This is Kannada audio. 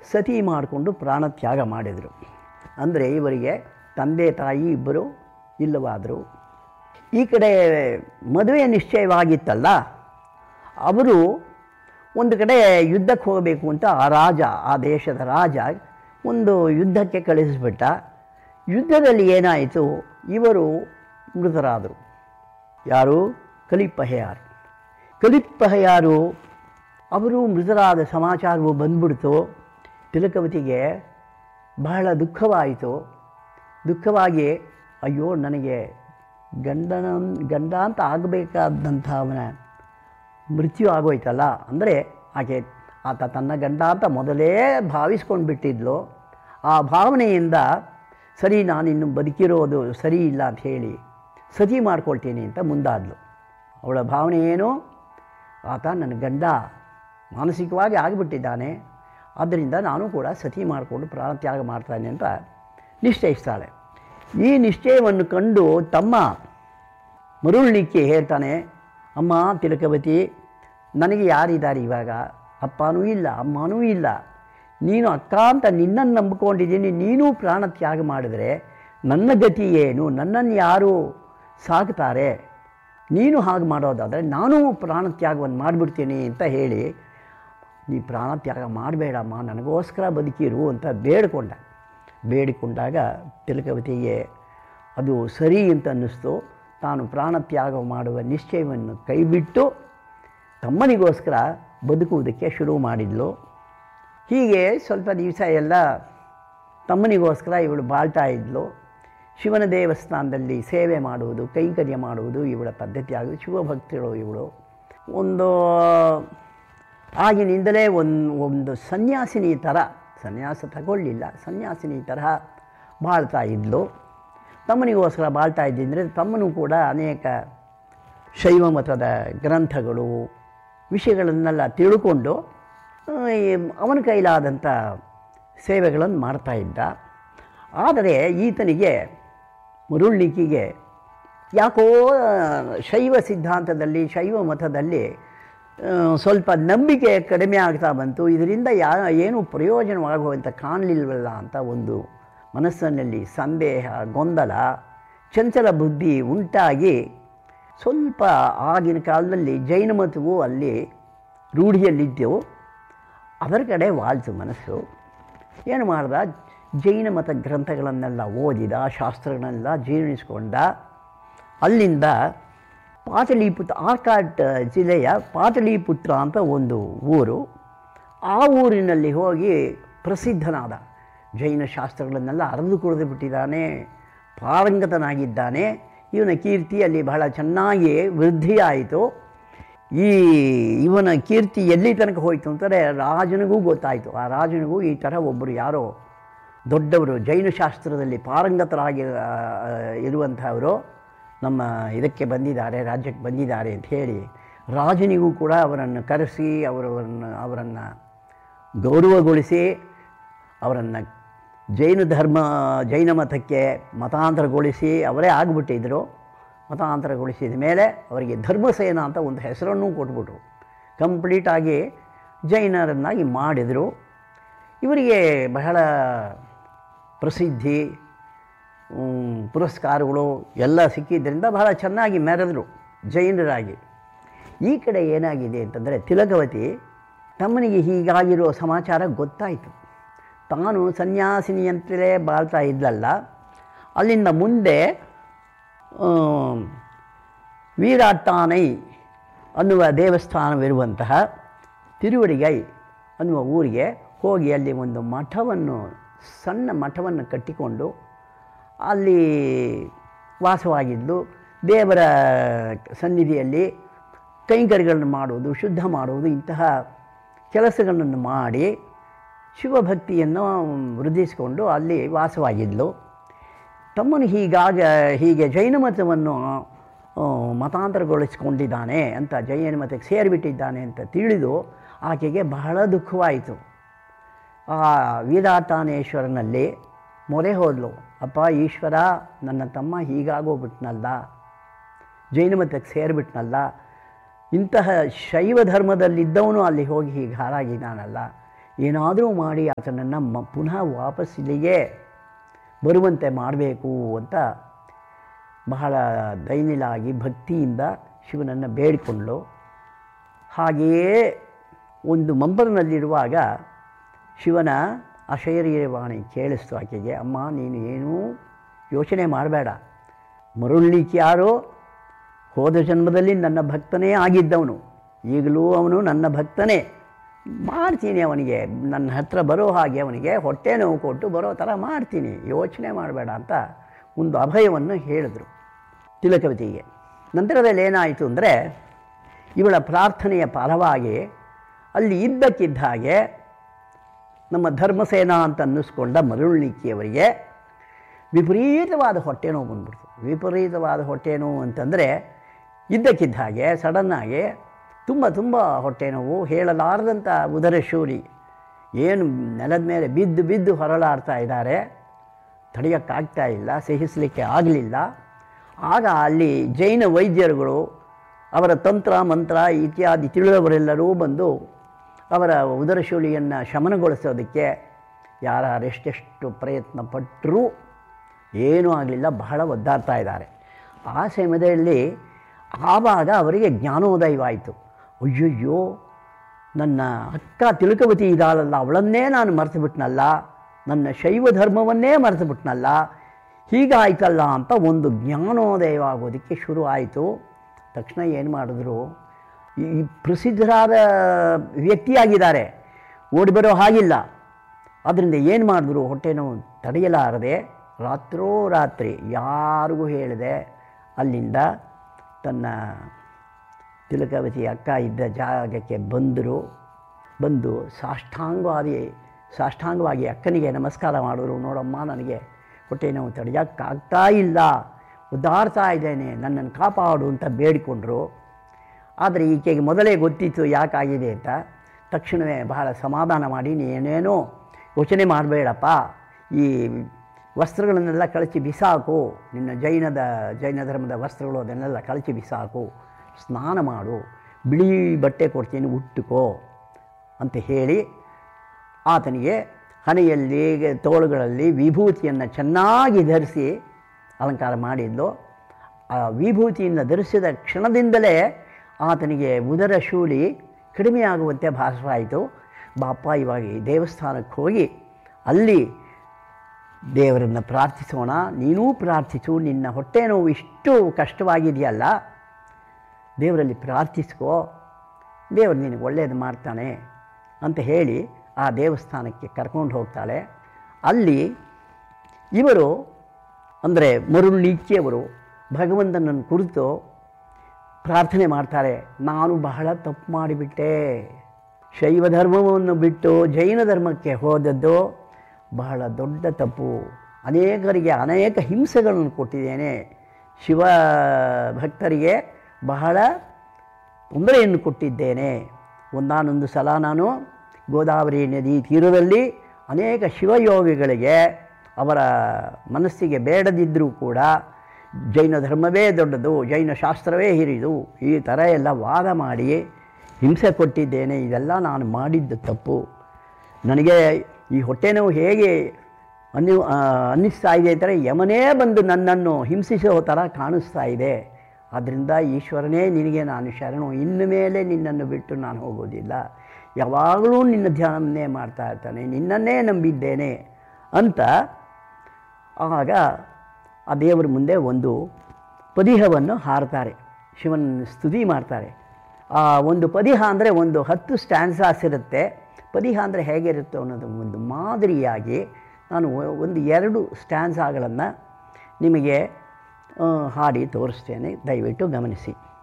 ಸತಿ ಮಾಡಿಕೊಂಡು ಪ್ರಾಣತ್ಯಾಗ ಮಾಡಿದರು ಅಂದರೆ ಇವರಿಗೆ ತಂದೆ ತಾಯಿ ಇಬ್ಬರು ಇಲ್ಲವಾದರು ಈ ಕಡೆ ಮದುವೆ ನಿಶ್ಚಯವಾಗಿತ್ತಲ್ಲ ಅವರು ಒಂದು ಕಡೆ ಯುದ್ಧಕ್ಕೆ ಹೋಗಬೇಕು ಅಂತ ಆ ರಾಜ ಆ ದೇಶದ ರಾಜ ಒಂದು ಯುದ್ಧಕ್ಕೆ ಕಳಿಸಿಬಿಟ್ಟ ಯುದ್ಧದಲ್ಲಿ ಏನಾಯಿತು ಇವರು ಮೃತರಾದರು ಯಾರು ಕಲಿಪ್ಪಹೆಯಾರು ಕಲಿಪ್ಪಹೆಯಾರು ಅವರು ಮೃತರಾದ ಸಮಾಚಾರವು ಬಂದ್ಬಿಡ್ತು ತಿಲಕವತಿಗೆ ಬಹಳ ದುಃಖವಾಯಿತು ದುಃಖವಾಗಿ ಅಯ್ಯೋ ನನಗೆ ಗಂಡನ ಗಂಡ ಅಂತ ಆಗಬೇಕಾದಂಥ ಅವನ ಮೃತ್ಯು ಆಗೋಯ್ತಲ್ಲ ಅಂದರೆ ಆಕೆ ಆತ ತನ್ನ ಗಂಡ ಅಂತ ಮೊದಲೇ ಭಾವಿಸ್ಕೊಂಡು ಬಿಟ್ಟಿದ್ಲು ಆ ಭಾವನೆಯಿಂದ ಸರಿ ನಾನಿನ್ನು ಬದುಕಿರೋದು ಸರಿ ಇಲ್ಲ ಅಂತ ಹೇಳಿ ಸತಿ ಮಾಡ್ಕೊಳ್ತೀನಿ ಅಂತ ಮುಂದಾದ್ಲು ಅವಳ ಭಾವನೆ ಏನು ಆತ ನನ್ನ ಗಂಡ ಮಾನಸಿಕವಾಗಿ ಆಗಿಬಿಟ್ಟಿದ್ದಾನೆ ಆದ್ದರಿಂದ ನಾನು ಕೂಡ ಸತಿ ಮಾಡಿಕೊಂಡು ಪ್ರಾಣತ್ಯಾಗ ಮಾಡ್ತಾನೆ ಅಂತ ನಿಶ್ಚಯಿಸ್ತಾಳೆ ಈ ನಿಶ್ಚಯವನ್ನು ಕಂಡು ತಮ್ಮ ಮರುಳ್ಳಿಕ್ಕೆ ಹೇಳ್ತಾನೆ ಅಮ್ಮ ತಿಲಕವತಿ ನನಗೆ ಯಾರಿದ್ದಾರೆ ಇವಾಗ ಅಪ್ಪನೂ ಇಲ್ಲ ಅಮ್ಮನೂ ಇಲ್ಲ ನೀನು ಅಕ್ಕ ಅಂತ ನಿನ್ನನ್ನು ನಂಬಿಕೊಂಡಿದ್ದೀನಿ ನೀನೂ ಪ್ರಾಣ ತ್ಯಾಗ ಮಾಡಿದರೆ ನನ್ನ ಗತಿ ಏನು ನನ್ನನ್ನು ಯಾರು ಸಾಕ್ತಾರೆ ನೀನು ಹಾಗೆ ಮಾಡೋದಾದರೆ ನಾನು ಪ್ರಾಣ ತ್ಯಾಗವನ್ನು ಮಾಡಿಬಿಡ್ತೀನಿ ಅಂತ ಹೇಳಿ ನೀ ಪ್ರಾಣ ತ್ಯಾಗ ಮಾಡಬೇಡಮ್ಮ ನನಗೋಸ್ಕರ ಬದುಕಿರು ಅಂತ ಬೇಡಿಕೊಂಡ ಬೇಡಿಕೊಂಡಾಗ ತಿಲಕವತಿಗೆ ಅದು ಸರಿ ಅಂತ ಅನ್ನಿಸ್ತು ತಾನು ಪ್ರಾಣ ತ್ಯಾಗ ಮಾಡುವ ನಿಶ್ಚಯವನ್ನು ಕೈಬಿಟ್ಟು ತಮ್ಮನಿಗೋಸ್ಕರ ಬದುಕುವುದಕ್ಕೆ ಶುರು ಮಾಡಿದ್ಲು ಹೀಗೆ ಸ್ವಲ್ಪ ದಿವಸ ಎಲ್ಲ ತಮ್ಮನಿಗೋಸ್ಕರ ಇವಳು ಬಾಳ್ತಾ ಇದ್ಲು ಶಿವನ ದೇವಸ್ಥಾನದಲ್ಲಿ ಸೇವೆ ಮಾಡುವುದು ಕೈಂಕರ್ಯ ಮಾಡುವುದು ಇವಳ ಪದ್ಧತಿ ಆಗುವುದು ಶಿವಭಕ್ತಳು ಇವಳು ಒಂದು ಆಗಿನಿಂದಲೇ ಒಂದು ಒಂದು ಸನ್ಯಾಸಿನಿ ಥರ ಸನ್ಯಾಸ ತಗೊಳ್ಳಿಲ್ಲ ಸನ್ಯಾಸಿನಿ ತರಹ ಬಾಳ್ತಾ ಇದ್ಲು ತಮ್ಮನಿಗೋಸ್ಕರ ಬಾಳ್ತಾ ಇದ್ದಿದ್ರೆ ತಮ್ಮನೂ ಕೂಡ ಅನೇಕ ಶೈವ ಮತದ ಗ್ರಂಥಗಳು ವಿಷಯಗಳನ್ನೆಲ್ಲ ತಿಳ್ಕೊಂಡು ಆ, ಈ ಅವನ ಕೈಲಾದಂಥ ಸೇವೆಗಳನ್ನು ಮಾಡ್ತಾ ಇದ್ದ ಆದರೆ ಈತನಿಗೆ ಮುರುಳ್ಳಿಕಿಗೆ ಯಾಕೋ ಆ, ಶೈವ ಸಿದ್ಧಾಂತದಲ್ಲಿ ಶೈವ ಮತದಲ್ಲಿ ಆ, ಸ್ವಲ್ಪ ನಂಬಿಕೆ ಕಡಿಮೆ ಆಗ್ತಾ ಬಂತು ಇದರಿಂದ ಯಾ ಏನು ಪ್ರಯೋಜನವಾಗುವಂಥ ಕಾಣಲಿಲ್ವಲ್ಲ ಅಂತ ಒಂದು ಮನಸ್ಸಿನಲ್ಲಿ ಸಂದೇಹ ಗೊಂದಲ ಚಂಚಲ ಬುದ್ಧಿ ಉಂಟಾಗಿ ಸ್ವಲ್ಪ ಆಗಿನ ಕಾಲದಲ್ಲಿ ಜೈನ ಮತವು ಅಲ್ಲಿ ರೂಢಿಯಲ್ಲಿದ್ದೆವು ಅದರ ಕಡೆ ವಾಲ್ತು ಮನಸ್ಸು ಏನು ಮಾಡ್ದ ಜೈನ ಮತ ಗ್ರಂಥಗಳನ್ನೆಲ್ಲ ಓದಿದ ಶಾಸ್ತ್ರಗಳನ್ನೆಲ್ಲ ಜೀರ್ಣಿಸ್ಕೊಂಡ ಅಲ್ಲಿಂದ ಪಾಟಲಿಪುತ್ರ ಆರ್ಕಾಟ್ ಜಿಲ್ಲೆಯ ಪಾಟಲಿಪುತ್ರ ಅಂತ ಒಂದು ಊರು ಆ ಊರಿನಲ್ಲಿ ಹೋಗಿ ಪ್ರಸಿದ್ಧನಾದ ಜೈನ ಶಾಸ್ತ್ರಗಳನ್ನೆಲ್ಲ ಅರಿದು ಕುಡಿದು ಬಿಟ್ಟಿದ್ದಾನೆ ಪಾರಂಗತನಾಗಿದ್ದಾನೆ ಇವನ ಕೀರ್ತಿ ಅಲ್ಲಿ ಬಹಳ ಚೆನ್ನಾಗಿ ವೃದ್ಧಿಯಾಯಿತು ಈ ಇವನ ಕೀರ್ತಿ ಎಲ್ಲಿ ತನಕ ಹೋಯಿತು ಅಂತಂದರೆ ರಾಜನಿಗೂ ಗೊತ್ತಾಯಿತು ಆ ರಾಜನಿಗೂ ಈ ಥರ ಒಬ್ಬರು ಯಾರೋ ದೊಡ್ಡವರು ಜೈನ ಶಾಸ್ತ್ರದಲ್ಲಿ ಪಾರಂಗತರಾಗಿ ಆ, ಇರುವಂಥವರು ನಮ್ಮ ಇದಕ್ಕೆ ಬಂದಿದ್ದಾರೆ ರಾಜ್ಯಕ್ಕೆ ಬಂದಿದ್ದಾರೆ ಅಂತ ಹೇಳಿ ರಾಜನಿಗೂ ಕೂಡ ಅವರನ್ನು ಕರೆಸಿ ಅವರನ್ನು ಅವರನ್ನು ಗೌರವಗೊಳಿಸಿ ಅವರನ್ನು ಜೈನ ಧರ್ಮ ಜೈನ ಮತಕ್ಕೆ ಮತಾಂತರಗೊಳಿಸಿ ಅವರೇ ಆಗಿಬಿಟ್ಟಿದ್ರು ಮತಾಂತರಗೊಳಿಸಿದ ಮೇಲೆ ಅವರಿಗೆ ಧರ್ಮಸೇನ ಅಂತ ಒಂದು ಹೆಸರನ್ನೂ ಕೊಟ್ಬಿಟ್ರು ಕಂಪ್ಲೀಟಾಗಿ ಜೈನರನ್ನಾಗಿ ಮಾಡಿದರು ಇವರಿಗೆ ಬಹಳ ಪ್ರಸಿದ್ಧಿ ಮ್, ಪುರಸ್ಕಾರಗಳು ಎಲ್ಲ ಸಿಕ್ಕಿದ್ದರಿಂದ ಬಹಳ ಚೆನ್ನಾಗಿ ಮೆರೆದರು ಜೈನರಾಗಿ ಈ ಕಡೆ ಏನಾಗಿದೆ ಅಂತಂದರೆ ತಿಲಕವತಿ ತಮ್ಮನಿಗೆ ಹೀಗಾಗಿರೋ ಸಮಾಚಾರ ಗೊತ್ತಾಯಿತು ತಾನು ಸನ್ಯಾಸಿನಿಯಂತಲೇ ಬಾಳ್ತಾ ಇದ್ಲಲ್ಲ ಅಲ್ಲಿಂದ ಮುಂದೆ ಆಮ್, ವೀರಾಟ್ಟಾನೈ ಅನ್ನುವ ದೇವಸ್ಥಾನವಿರುವಂತಹ ತಿರುವಡಿಗೈ ಅನ್ನುವ ಊರಿಗೆ ಹೋಗಿ ಅಲ್ಲಿ ಒಂದು ಮಠವನ್ನು ಸಣ್ಣ ಮಠವನ್ನು ಕಟ್ಟಿಕೊಂಡು ಅಲ್ಲಿ ವಾಸವಾಗಿದ್ದು ದೇವರ ಸನ್ನಿಧಿಯಲ್ಲಿ ಕೈಂಕರ್ಯಗಳನ್ನು ಮಾಡುವುದು ಶುದ್ಧ ಮಾಡುವುದು ಇಂತಹ ಕೆಲಸಗಳನ್ನು ಮಾಡಿ ಶಿವಭಕ್ತಿಯನ್ನು ವೃದ್ಧಿಸಿಕೊಂಡು ಅಲ್ಲಿ ವಾಸವಾಗಿದ್ಲು ತಮ್ಮನು ಹೀಗಾಗ ಹೀಗೆ ಜೈನ ಮತವನ್ನು ಆ, ಮತಾಂತರಗೊಳಿಸಿಕೊಂಡಿದ್ದಾನೆ ಅಂತ ಜೈನ ಮತಕ್ಕೆ ಸೇರಿಬಿಟ್ಟಿದ್ದಾನೆ ಅಂತ ತಿಳಿದು ಆಕೆಗೆ ಬಹಳ ದುಃಖವಾಯಿತು ಆ ವೀರಾಟಾನೇಶ್ವರನಲ್ಲಿ ಮೊರೆ ಹೋದ್ಲು ಅಪ್ಪ ಈಶ್ವರ ನನ್ನ ತಮ್ಮ ಹೀಗಾಗೋಗ್ಬಿಟ್ನಲ್ಲ ಜೈನ ಮತಕ್ಕೆ ಸೇರಿಬಿಟ್ನಲ್ಲ ಇಂತಹ ಶೈವ ಧರ್ಮದಲ್ಲಿದ್ದವನು ಅಲ್ಲಿ ಹೋಗಿ ಹೀಗೆ ಹಾಳಾಗಿದ್ದಾನಲ್ಲ ಏನಾದರೂ ಮಾಡಿ ಆತನನ್ನು ಮ ಪುನಃ ವಾಪಸ್ ಇಲ್ಲಿಗೆ ಬರುವಂತೆ ಮಾಡಬೇಕು ಅಂತ ಬಹಳ ದೈನಿಲಾಗಿ ಭಕ್ತಿಯಿಂದ ಶಿವನನ್ನು ಬೇಡಿಕೊಂಡ್ಳು ಹಾಗೆಯೇ ಒಂದು ಮಂಬರಿನಲ್ಲಿರುವಾಗ ಶಿವನ ಅಶರೀರವಾಣಿ ಕೇಳಿಸ್ತು ಆಕೆಗೆ ಅಮ್ಮ ನೀನು ಏನೂ ಯೋಚನೆ ಮಾಡಬೇಡ ಮರುಳ್ಳಿಕ್ಕೆ ಯಾರೋ ಹೋದ ಜನ್ಮದಲ್ಲಿ ನನ್ನ ಭಕ್ತನೇ ಆಗಿದ್ದವನು ಈಗಲೂ ಅವನು ನನ್ನ ಭಕ್ತನೇ ಮಾಡ್ತೀನಿ ಅವನಿಗೆ ನನ್ನ ಹತ್ರ ಬರೋ ಹಾಗೆ ಅವನಿಗೆ ಹೊಟ್ಟೆ ನೋವು ಕೊಟ್ಟು ಬರೋ ಥರ ಮಾಡ್ತೀನಿ ಯೋಚನೆ ಮಾಡಬೇಡ ಅಂತ ಒಂದು ಅಭಯವನ್ನು ಹೇಳಿದರು ತಿಲಕವತಿಗೆ ನಂತರದಲ್ಲಿ ಏನಾಯಿತು ಅಂದರೆ ಇವಳ ಪ್ರಾರ್ಥನೆಯ ಫಲವಾಗಿ ಅಲ್ಲಿ ಇದ್ದಕ್ಕಿದ್ದ ಹಾಗೆ ನಮ್ಮ ಧರ್ಮಸೇನ ಅಂತ ಅನ್ನಿಸ್ಕೊಂಡ ಮರುಳ್ಳಿಕ್ಕಿಯವರಿಗೆ ವಿಪರೀತವಾದ ಹೊಟ್ಟೆ ನೋವು ಬಂದ್ಬಿಡ್ತು ವಿಪರೀತವಾದ ಹೊಟ್ಟೆ ನೋವು ಅಂತಂದರೆ ಇದ್ದಕ್ಕಿದ್ದ ಹಾಗೆ ಸಡನ್ನಾಗಿ ತುಂಬ ತುಂಬ ಹೊಟ್ಟೆ ನೋವು ಹೇಳಲಾರದಂಥ ಉದರ ಶೂರಿ ಏನು ನೆಲದ ಮೇಲೆ ಬಿದ್ದು ಬಿದ್ದು ಹೊರಳಾಡ್ತಾ ಇದ್ದಾರೆ ತಡೆಯೋಕ್ಕಾಗ್ತಾ ಇಲ್ಲ ಸಹಿಸಲಿಕ್ಕೆ ಆಗಲಿಲ್ಲ ಆಗ ಅಲ್ಲಿ ಜೈನ ವೈದ್ಯರುಗಳು ಅವರ ತಂತ್ರ ಮಂತ್ರ ಇತ್ಯಾದಿ ತಿಳಿದವರೆಲ್ಲರೂ ಬಂದು ಅವರ ಉದರಶೂಲಿಯನ್ನು ಶಮನಗೊಳಿಸೋದಕ್ಕೆ ಯಾರೆಷ್ಟೆಷ್ಟು ಪ್ರಯತ್ನ ಪಟ್ಟರೂ ಏನೂ ಆಗಲಿಲ್ಲ ಬಹಳ ಒದ್ದಾಡ್ತಾ ಇದ್ದಾರೆ ಆ ಸಮಯದಲ್ಲಿ ಆವಾಗ ಅವರಿಗೆ ಜ್ಞಾನೋದಯವಾಯಿತು ಅಯ್ಯಯ್ಯೋ ನನ್ನ ಅಕ್ಕ ತಿಳುಕವತಿ ಇದ್ದಾಳಲ್ಲ ಅವಳನ್ನೇ ನಾನು ಮರೆತು ಬಿಟ್ನಲ್ಲ ನನ್ನ ಶೈವ ಧರ್ಮವನ್ನೇ ಮರೆತು ಬಿಟ್ನಲ್ಲ ಹೀಗಾಯ್ತಲ್ಲ ಅಂತ ಒಂದು ಜ್ಞಾನೋದಯವಾಗೋದಕ್ಕೆ ಶುರು ಆಯಿತು ತಕ್ಷಣ ಏನು ಮಾಡಿದ್ರು ಈ ಪ್ರಸಿದ್ಧರಾದ ವ್ಯಕ್ತಿಯಾಗಿದ್ದಾರೆ ಓಡಿ ಬರೋ ಹಾಗಿಲ್ಲ ಅದರಿಂದ ಏನು ಮಾಡಿದ್ರು ಹೊಟ್ಟೆ ನೋವು ತಡೆಯಲಾರದೆ ರಾತ್ರೋ ರಾತ್ರಿ ಯಾರಿಗೂ ಹೇಳಿದೆ ಅಲ್ಲಿಂದ ತನ್ನ ತಿಲಕವತಿ ಅಕ್ಕ ಇದ್ದ ಜಾಗಕ್ಕೆ ಬಂದರು ಬಂದು ಸಾಷ್ಟಾಂಗವಾದಿ ಸಾಷ್ಟಾಂಗವಾಗಿ ಅಕ್ಕನಿಗೆ ನಮಸ್ಕಾರ ಮಾಡಿದ್ರು ನೋಡಮ್ಮ ನನಗೆ ಹೊಟ್ಟೆ ನೋವು ತಡೆಯೋಕ್ಕಾಗ್ತಾ ಇಲ್ಲ ಉದ್ದಾಡ್ತಾ ಇದ್ದೇನೆ ನನ್ನನ್ನು ಕಾಪಾಡು ಅಂತ ಬೇಡಿಕೊಂಡ್ರು ಆದರೆ ಈಕೆಗೆ ಮೊದಲೇ ಗೊತ್ತಿತ್ತು ಯಾಕಾಗಿದೆ ಅಂತ ತಕ್ಷಣವೇ ಬಹಳ ಸಮಾಧಾನ ಮಾಡಿ ನೀನೇನೋ ಯೋಚನೆ ಮಾಡಬೇಡಪ್ಪ ಈ ವಸ್ತ್ರಗಳನ್ನೆಲ್ಲ ಕಳಚಿ ಬಿಸಾಕು ನಿನ್ನ ಜೈನದ ಜೈನ ಧರ್ಮದ ವಸ್ತ್ರಗಳು ಅದನ್ನೆಲ್ಲ ಕಳಚಿ ಬಿಸಾಕು ಸ್ನಾನ ಮಾಡು ಬಿಳಿ ಬಟ್ಟೆ ಕೊಡ್ತೀನಿ ಉಟ್ಟುಕೋ ಅಂತ ಹೇಳಿ ಆತನಿಗೆ ಹಣೆಯಲ್ಲಿ ತೋಳುಗಳಲ್ಲಿ ವಿಭೂತಿಯನ್ನು ಚೆನ್ನಾಗಿ ಧರಿಸಿ ಅಲಂಕಾರ ಮಾಡಿದ್ದು ಆ ವಿಭೂತಿಯನ್ನು ಧರಿಸಿದ ಕ್ಷಣದಿಂದಲೇ ಆತನಿಗೆ ಉದರ ಶೂಲಿ ಕಡಿಮೆಯಾಗುವಂತೆ ಭಾಸವಾಯಿತು ಬಾಪ ಇವಾಗ ಈ ದೇವಸ್ಥಾನಕ್ಕೆ ಹೋಗಿ ಅಲ್ಲಿ ದೇವರನ್ನು ಪ್ರಾರ್ಥಿಸೋಣ ನೀನೂ ಪ್ರಾರ್ಥಿಸು ನಿನ್ನ ಹೊಟ್ಟೆ ನೋವು ಇಷ್ಟು ಕಷ್ಟವಾಗಿದೆಯಲ್ಲ ದೇವರಲ್ಲಿ ಪ್ರಾರ್ಥಿಸ್ಕೋ ದೇವರು ನಿನಗೆ ಒಳ್ಳೆಯದು ಮಾಡ್ತಾನೆ ಅಂತ ಹೇಳಿ ಆ ದೇವಸ್ಥಾನಕ್ಕೆ ಕರ್ಕೊಂಡು ಹೋಗ್ತಾಳೆ ಅಲ್ಲಿ ಇವರು ಅಂದರೆ ಮರುಳೀಕೆಯವರು ಭಗವಂತನನ್ನು ಕುರಿತು ಪ್ರಾರ್ಥನೆ ಮಾಡ್ತಾರೆ ನಾನು ಬಹಳ ತಪ್ಪು ಮಾಡಿಬಿಟ್ಟೆ ಶೈವ ಧರ್ಮವನ್ನು ಬಿಟ್ಟು ಜೈನ ಧರ್ಮಕ್ಕೆ ಹೋದದ್ದು ಬಹಳ ದೊಡ್ಡ ತಪ್ಪು ಅನೇಕರಿಗೆ ಅನೇಕ ಹಿಂಸೆಗಳನ್ನು ಕೊಟ್ಟಿದ್ದೇನೆ ಶಿವ ಭಕ್ತರಿಗೆ ಬಹಳ ತೊಂದರೆಯನ್ನು ಕೊಟ್ಟಿದ್ದೇನೆ ಒಂದಾನೊಂದು ಸಲ ನಾನು ಗೋದಾವರಿ ನದಿ ತೀರದಲ್ಲಿ ಅನೇಕ ಶಿವಯೋಗಿಗಳಿಗೆ ಅವರ ಮನಸ್ಸಿಗೆ ಬೇಡದಿದ್ದರೂ ಕೂಡ ಜೈನ ಧರ್ಮವೇ ದೊಡ್ಡದು ಜೈನ ಶಾಸ್ತ್ರವೇ ಹಿರಿದು ಈ ಥರ ಎಲ್ಲ ವಾದ ಮಾಡಿ ಹಿಂಸೆ ಕೊಟ್ಟಿದ್ದೇನೆ ಇದೆಲ್ಲ ನಾನು ಮಾಡಿದ್ದು ತಪ್ಪು ನನಗೆ ಈ ಹೊಟ್ಟೆ ನೋವು ಹೇಗೆ ಅನ್ನಿ ಆ, ಅನ್ನಿಸ್ತಾ ಇದೆ ಅಂದರೆ ಯಮನೇ ಬಂದು ನನ್ನನ್ನು ಹಿಂಸಿಸೋ ಥರ ಕಾಣಿಸ್ತಾ ಇದೆ ಆದ್ದರಿಂದ ಈಶ್ವರನೇ ನಿನಗೆ ನಾನು ಶರಣು ಇನ್ನು ಮೇಲೆ ನಿನ್ನನ್ನು ಬಿಟ್ಟು ನಾನು ಹೋಗೋದಿಲ್ಲ ಯಾವಾಗಲೂ ನಿನ್ನ ಧ್ಯಾನವನ್ನೇ ಮಾಡ್ತಾ ಇರ್ತಾನೆ ನಿನ್ನನ್ನೇ ನಂಬಿದ್ದೇನೆ ಅಂತ ಆಗ ಆ ದೇವರ ಮುಂದೆ ಒಂದು ಪದಿಹವನ್ನು ಹಾರ್ತಾರೆ ಶಿವನ ಸ್ತುತಿ ಮಾಡ್ತಾರೆ ಆ ಒಂದು ಪದಿಹ ಅಂದರೆ ಒಂದು ಹತ್ತು ಸ್ಟ್ಯಾನ್ಸಾಸ್ ಇರುತ್ತೆ ಪದಿಹ ಅಂದರೆ ಹೇಗಿರುತ್ತೆ ಅನ್ನೋದು ಒಂದು ಮಾದರಿಯಾಗಿ ನಾನು ಒ- ಒಂದು ಎರಡು ಸ್ಟ್ಯಾನ್ಸಾಗಳನ್ನು ನಿಮಗೆ ಆ, ಹಾಡಿ ತೋರಿಸ್ತೇನೆ ದಯವಿಟ್ಟು ಗಮನಿಸಿ